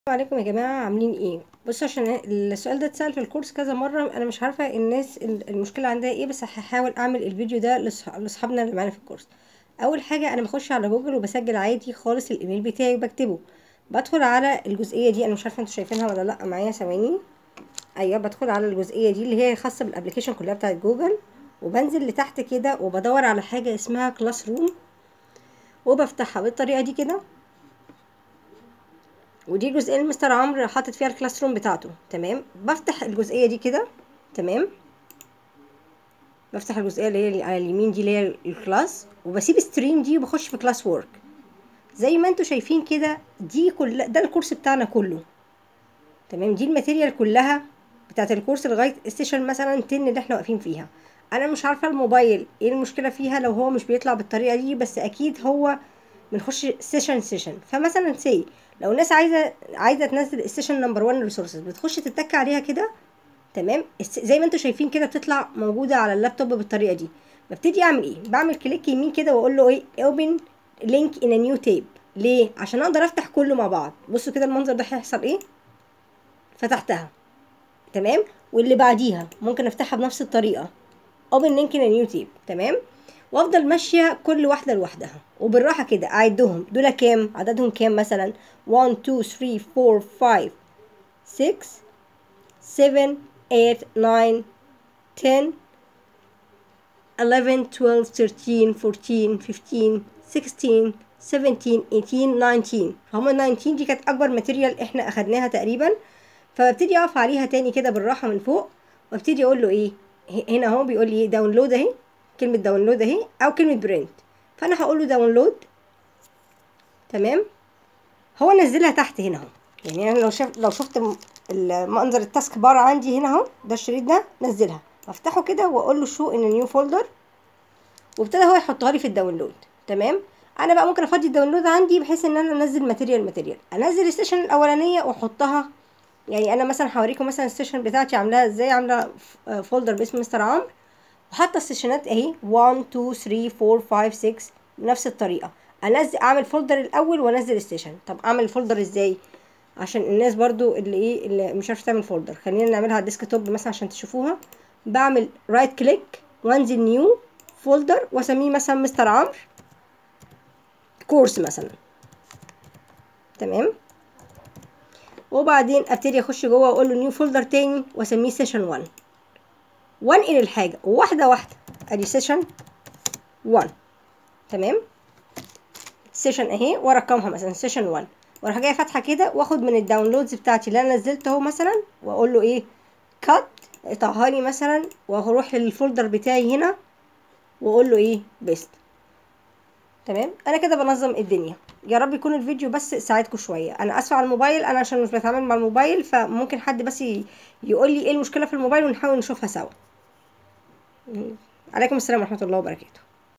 السلام عليكم يا جماعة عاملين ايه بصوا عشان السؤال ده اتسأل في الكورس كذا مرة انا مش عارفة الناس ال- المشكلة عندها ايه بس هحاول اعمل الفيديو ده لصح- لاصحابنا اللي معانا في الكورس اول حاجة انا بخش على جوجل وبسجل عادي خالص الايميل بتاعي وبكتبه بدخل على الجزئية دي انا مش عارفة انتوا شايفينها ولا لا معايا ثواني ايوه بدخل على الجزئية دي اللي هي خاصة بالابليكيشن كلها بتاعت جوجل وبنزل لتحت كده وبدور على حاجة اسمها كلاس روم وبفتحها بالطريقة دي كده ودي الجزئيه اللي مستر عمرو حاطط فيها الكلاس روم بتاعته تمام بفتح الجزئيه دي كده تمام بفتح الجزئيه اللي هي على اليمين دي اللي هي الكلاس وبسيب ستريم دي وبخش في كلاس وورك زي ما انتوا شايفين كده دي كل ده الكورس بتاعنا كله تمام دي الماتيريال كلها بتاعت الكورس لغايه السيشن مثلا 10 اللي احنا واقفين فيها انا مش عارفه الموبايل ايه المشكله فيها لو هو مش بيطلع بالطريقه دي بس اكيد هو بنخش سيشن سيشن فمثلا سي لو الناس عايزه عايزه تنزل السيشن نمبر 1 ريسورسز بتخش تتك عليها كده تمام الس- زي ما انتوا شايفين كده بتطلع موجوده على اللابتوب بالطريقه دي ببتدي اعمل ايه بعمل كليك يمين كده واقول له ايه اوبن لينك ان نيو تيب ليه عشان اقدر افتح كله مع بعض بصوا كده المنظر ده هيحصل ايه فتحتها تمام واللي بعديها ممكن افتحها بنفس الطريقه اوبن لينك ان نيو تيب تمام وافضل ماشيه كل واحده لوحدها وبالراحه كده اعدهم دول كام عددهم كام مثلا 1 2 3 4 5 6 7 8 9 10 11 12 13 14 15 16 17 18 19 فهم ال 19 دي كانت اكبر ماتيريال احنا اخدناها تقريبا فببتدي اقف عليها تاني كده بالراحه من فوق وابتدي اقول له ايه ه- هنا اهو بيقول لي داونلود اهي كلمه داونلود اهي او كلمه برنت فانا هقول له داونلود تمام هو نزلها تحت هنا اهو يعني انا لو شف لو شفت م- المنظر التاسك بار عندي هنا اهو ده الشريط ده نزلها افتحه كده واقول له شو ان نيو فولدر وابتدى هو يحطها لي في الداونلود تمام انا بقى ممكن افضي الداونلود عندي بحيث ان انا انزل ماتيريال ماتيريال انزل السيشن الاولانيه واحطها يعني انا مثلا هوريكم مثلا السيشن بتاعتي عاملاها ازاي عامله ف- فولدر باسم مستر عمرو وحاطه السيشنات اهي 1 2 3 4 5 6 بنفس الطريقه انزل اعمل فولدر الاول وانزل السيشن طب اعمل الفولدر ازاي عشان الناس برضو اللي ايه اللي مش عارفه تعمل فولدر خلينا نعملها على الديسك توب مثلا عشان تشوفوها بعمل رايت كليك وانزل نيو فولدر واسميه مثلا مستر عمرو كورس مثلا تمام وبعدين ابتدي اخش جوه واقول له نيو فولدر تاني واسميه سيشن 1 وانقل الحاجه واحده واحده ادي سيشن 1 تمام سيشن اهي وارقمها مثلا سيشن 1 واروح جايه فاتحه كده واخد من الداونلودز بتاعتي اللي انا نزلته اهو مثلا واقول له ايه كات اقطعها لي مثلا واروح للفولدر بتاعي هنا واقول له ايه بيست تمام انا كده بنظم الدنيا يا رب يكون الفيديو بس ساعدكم شويه انا اسفه على الموبايل انا عشان مش بتعامل مع الموبايل فممكن حد بس ي- يقول لي ايه المشكله في الموبايل ونحاول نشوفها سوا عليكم السلام ورحمه الله وبركاته